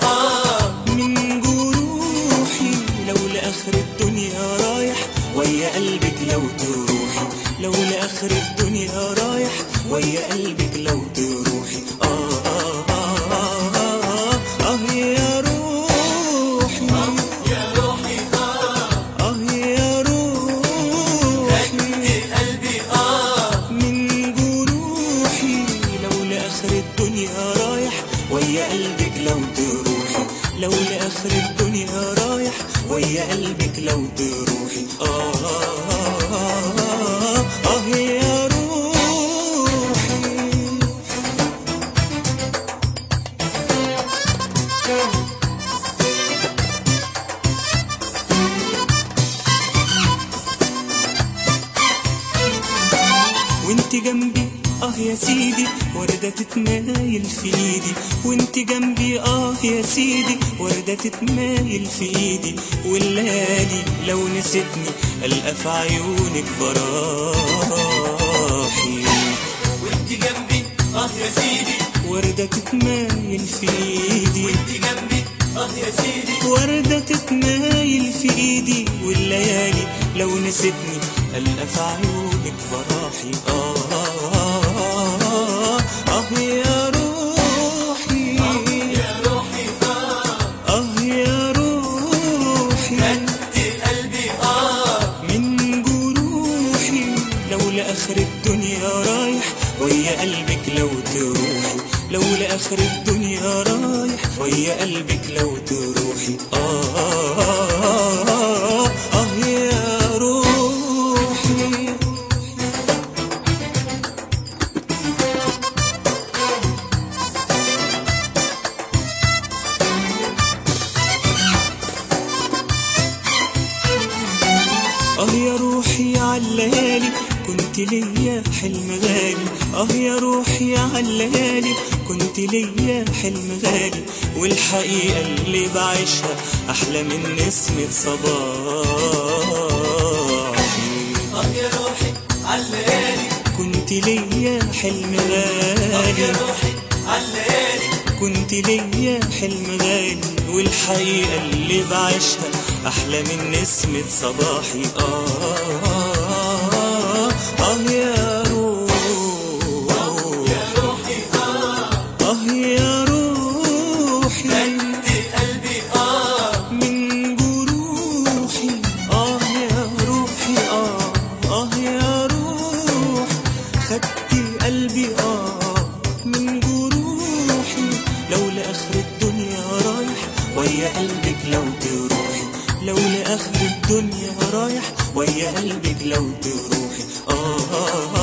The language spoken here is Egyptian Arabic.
اه من جروحي لو لآخر الدنيا رايح ويا قلبك لو تروحي لو لآخر الدنيا رايح ويا قلبك لو تروحي آه آه آه آه آه, آه يا روحي يا روحي اه آه يا روحي قلبي اه من جروحي لو لآخر الدنيا رايح ويا قلبك لو تروحي لو لآخر الدنيا رايح ويا قلبك لو تروحي آه آه آه آه, آه يا روحي وانت جنبي اه يا سيدي وردة تتمايل في ايدي وانت جنبي اه يا سيدي وردة تتمايل في ايدي والليالي لو نسيتني القى في عيونك براحي وانت جنبي اه يا سيدي وردة تتمايل في ايدي وانت جنبي اه يا سيدي وردة تتمايل في ايدي والليالي لو نسيتني القى في عيونك براحي آه آه آه آه, آه يا روحي يا روحي اه آه يا روحي انت قلبي اه من جروحي لو لآخر الدنيا رايح ويا قلبك لو تروحي لو لآخر الدنيا رايح ويا قلبك لو تروحي آه آه آه, آه, آه يا روحي اه يا روحي عالليالي كنت ليا حلم غالي اه يا روحي عالليالي كنت ليا حلم غالي والحقيقة اللي بعيشها أحلى من نسمة صباحي اه يا روحي عالليالي كنت ليا حلم اه يا غالي روحي عالليالي كنت ليا حلم غالي والحقيقة اللي بعيشها أحلى من نسمة صباحي آه آه, آه, آه يا روح يا روحي اه آه يا روحي انت قلبي اه من جروحي آه يا روحي آه آه يا روح خدتي قلبي آه من جروحي لو لآخر الدنيا رايح ويا قلبك لو تروحي لو لآخر الدنيا رايح ويا قلبك لو تروحي آه, آه,